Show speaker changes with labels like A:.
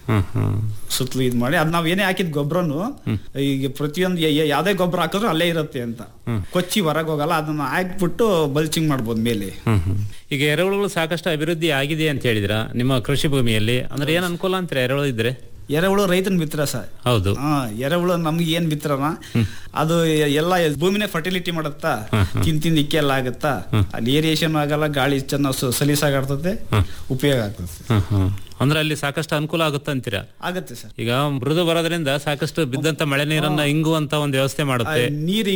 A: ಹ್ಮ್ ಹ್ಮ್
B: ಸುತ್ತಲೂ ಇದು ಮಾಡಿ ಅದ್ ನಾವ್ ಏನೇ ಹಾಕಿದ್ ಗೊಬ್ಬರನು ಈಗ ಪ್ರತಿಯೊಂದು ಯ- ಯ- ಯಾವ್ದೇ ಗೊಬ್ಬರ ಹಾಕಿದ್ರು ಅಲ್ಲೇ ಇರುತ್ತೆ ಅಂತ ಕೊಚ್ಚಿ ಹೊರಗೆ ಹೋಗಲ್ಲ ಅದನ್ನ ಹಾಕ್ಬಿಟ್ಟು ಬಲ್ಚಿಂಗ್ ಮಾಡ್ಬೋದು ಮೇಲೆ
A: ಹ್ಮ್ ಹ್ಮ್. ಈಗ ಎರೆಹುಳುಗಳು ಸಾಕಷ್ಟು ಅಭಿವೃದ್ಧಿ ಆಗಿದೆ ಅಂತ ಹೇಳಿದ್ರ ನಿಮ್ಮ ಕೃಷಿ ಭೂಮಿಯಲ್ಲಿ ಅಂದ್ರೆ ಏನ್ ಅನುಕೂಲ ಅಂತೀರಾ ಎರೆಹುಳು ಇದ್ರೆ
B: ಎರೆಹುಳು ರೈತನ ಬಿತ್ತರ ಸರ್
A: ಹೌದು
B: ಹಾ ಎರೆಹುಳು ನಮ್ಗೆ ಏನ್ ಬಿತ್ತರನ ಅದು ಎಲ್ಲ ಭೂಮಿನೇ ಫರ್ಟಿಲಿಟಿ ಮಾಡುತ್ತಾ ತಿನ್ ತಿಂದ್ ಇಕ್ಕೆ ಎಲ್ಲ ಆಗುತ್ತಾ ಅಲ್ಲಿ ಏರಿಯೇಷನ್ ಆಗಲ್ಲ ಗಾಳಿ ಚೆನ್ನಾಗಿ ಸಲೀಸಾಗಾಡ್ತದೆ ಉಪಯೋಗ ಆಗ್ತದೆ
A: ಹ್ಮ್ ಹ್ಮ್. ಅಂದ್ರೆ ಅಲ್ಲಿ ಸಾಕಷ್ಟು ಅನುಕೂಲ ಆಗುತ್ತೆ ಅಂತೀರಾ
B: ಆಗತ್ತೆ ಸರ್
A: ಈಗ ಮೃದು ಬರೋದ್ರಿಂದ ಸಾಕಷ್ಟು ಬಿದ್ದಂತ ಮಳೆ ನೀರನ್ನ ಇಂಗುವಂತ ಒಂದು ವ್ಯವಸ್ಥೆ ಮಾಡುತ್ತೆ
B: ನೀರು